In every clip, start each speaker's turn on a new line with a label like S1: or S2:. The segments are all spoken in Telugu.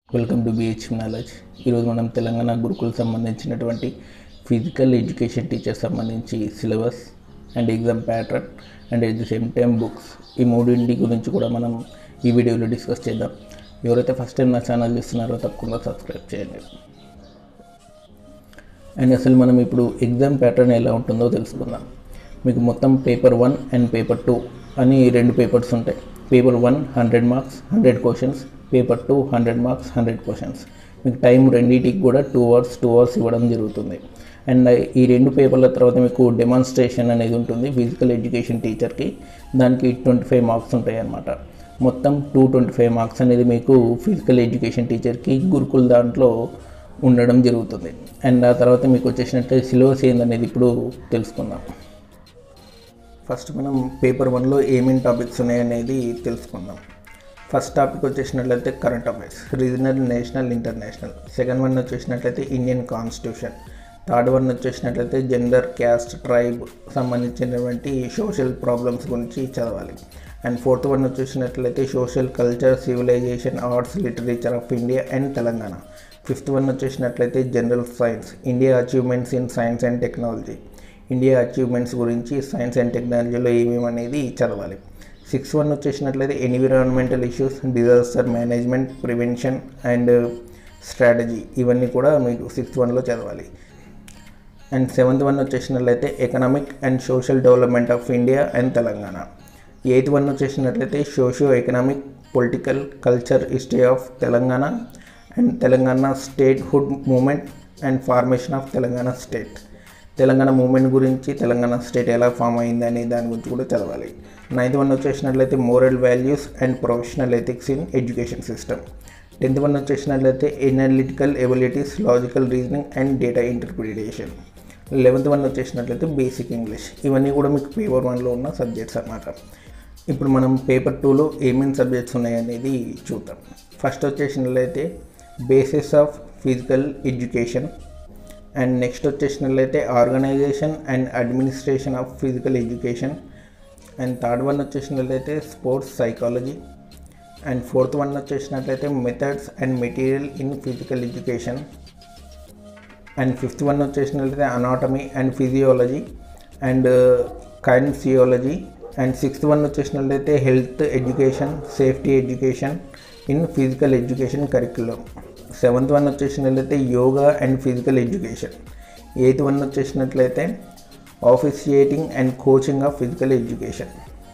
S1: వెల్కమ్ టు బిహెచ్ నాలెడ్జ్ ఈరోజు మనం తెలంగాణ గురుకులకు సంబంధించినటువంటి ఫిజికల్ ఎడ్యుకేషన్ టీచర్ సంబంధించి syllabus and exam pattern and at the same time books ఈ మూడింటి గురించి కూడా మనం ఈ వీడియోలో డిస్కస్ చేద్దాం ఎవరైతే ఫస్ట్ టైం నా ఛానల్ చూస్తున్నారో తప్పకుండా సబ్స్క్రైబ్ చేయండి అండ్ అసలు మనం ఇప్పుడు ఎగ్జామ్ ప్యాటర్న్ ఎలా ఉంటుందో తెలుసుకుందాం మీకు మొత్తం paper one and paper two అని రెండు పేపర్స్ ఉంటాయి paper one hundred marks hundred questions paper two hundred marks hundred questions మీకు టైం రెండింటికి కూడా టూ అవర్స్ టూ అవర్స్ ఇవ్వడం జరుగుతుంది అండ్ ఈ రెండు పేపర్ల తర్వాత మీకు డెమాన్స్ట్రేషన్ అనేది ఉంటుంది ఫిజికల్ ఎడ్యుకేషన్ టీచర్కి దానికి ట్వంటీ ఫైవ్ మార్క్స్ ఉంటాయి అన్నమాట మొత్తం టూ ట్వంటీ ఫైవ్ మార్క్స్ అనేది మీకు ఫిజికల్ ఎడ్యుకేషన్ టీచర్కి గురుకుల్ దాంట్లో ఉండడం జరుగుతుంది అండ్ ఆ తర్వాత మీకు వచ్చేసినట్టు సిలబస్ ఏందనేది ఇప్పుడు తెలుసుకుందాం ఫస్ట్ మనం పేపర్ వన్లో ఏమేమి టాపిక్స్ ఉన్నాయనేది తెలుసుకుందాం ఫస్ట్ టాపిక్ వచ్చేసినట్లయితే current affairs regional national international second one వచ్చేసినట్లయితే ఇండియన్ కాన్స్టిట్యూషన్ థర్డ్ వన్ వచ్చేసినట్లయితే జెండర్ క్యాస్ట్ ట్రైబ్ సంబంధించినటువంటి సోషల్ ప్రాబ్లమ్స్ గురించి చదవాలి అండ్ ఫోర్త్ వన్ వచ్చేసినట్లయితే social culture civilisation arts literature of India and Telangana fifth one వచ్చేసినట్లయితే general science India achievements in science and technology India achievements గురించి సైన్స్ అండ్ టెక్నాలజీలో ఏమేమి అనేది చదవాలి సిక్స్ వన్ వచ్చేసినట్లయితే environmental issues disaster management prevention and strategy ఇవన్నీ కూడా మీరు సిక్స్త్ వన్లో చదవాలి అండ్ సెవెంత్ వన్ వచ్చేసినట్లయితే economic and social development of India and Telangana eighth one వచ్చేసినట్లయితే socio economic political culture history of Telangana and Telangana statehood movement and formation of Telangana state Telangana movement గురించి తెలంగాణ స్టేట్ ఎలా ఫామ్ అయింది అనే దాని గురించి కూడా చదవాలి నైన్త్ వన్ వచ్చేసినట్లయితే moral values and professional ethics in education system tenth one వచ్చేసినట్లయితే analytical abilities logical reasoning and data interpretation eleventh one వచ్చేసినట్లయితే బేసిక్ ఇంగ్లీష్ ఇవన్నీ కూడా మీకు పేపర్ వన్లో ఉన్న సబ్జెక్ట్స్ అన్నమాట ఇప్పుడు మనం పేపర్ టూలో ఏమేమి సబ్జెక్ట్స్ ఉన్నాయనేది చూద్దాం ఫస్ట్ వచ్చేసినట్లయితే basis of physical education and next వచ్చేసినట్లయితే organisation and administration of physical education and third one వచ్చేసినట్లయితే sports psychology and fourth one వచ్చేసినట్లయితే methods and material in physical education and fifth one వచ్చేసినట్లయితే anatomy and physiology and kinesiology and sixth one వచ్చేసినట్లయితే health education safety education in physical education curriculum seventh one వచ్చేసినట్లయితే yoga and physical education eighth one వచ్చేసినట్లయితే officiating and coaching of physical education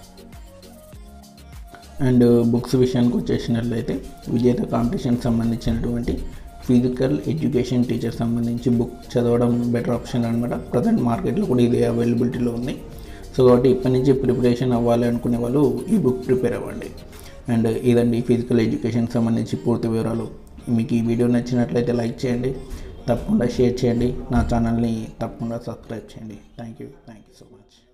S1: and books విషయానికి వచ్చేసినట్లయితే విజేత కాంపిటీషన్ సంబంధించినటువంటి ఫిజికల్ ఎడ్యుకేషన్ టీచర్ సంబంధించి బుక్ చదవడం బెటర్ ఆప్షన్ అనమాట ప్రజెంట్ మార్కెట్లో కూడా ఇది అవైలబిలిటీలో ఉంది సో కాబట్టి ఇప్పటి నుంచి ప్రిపరేషన్ అవ్వాలి అనుకునే వాళ్ళు ఈ బుక్ ప్రిపేర్ అవ్వండి అండ్ ఇదండి ఫిజికల్ ఎడ్యుకేషన్ సంబంధించి పూర్తి వివరాలు మీకు ఈ వీడియో నచ్చినట్లయితే లైక్ చేయండి తప్పకుండా షేర్ చేయండి నా ఛానల్ని తప్పకుండా సబ్స్క్రైబ్ చేయండి thank you thank you so much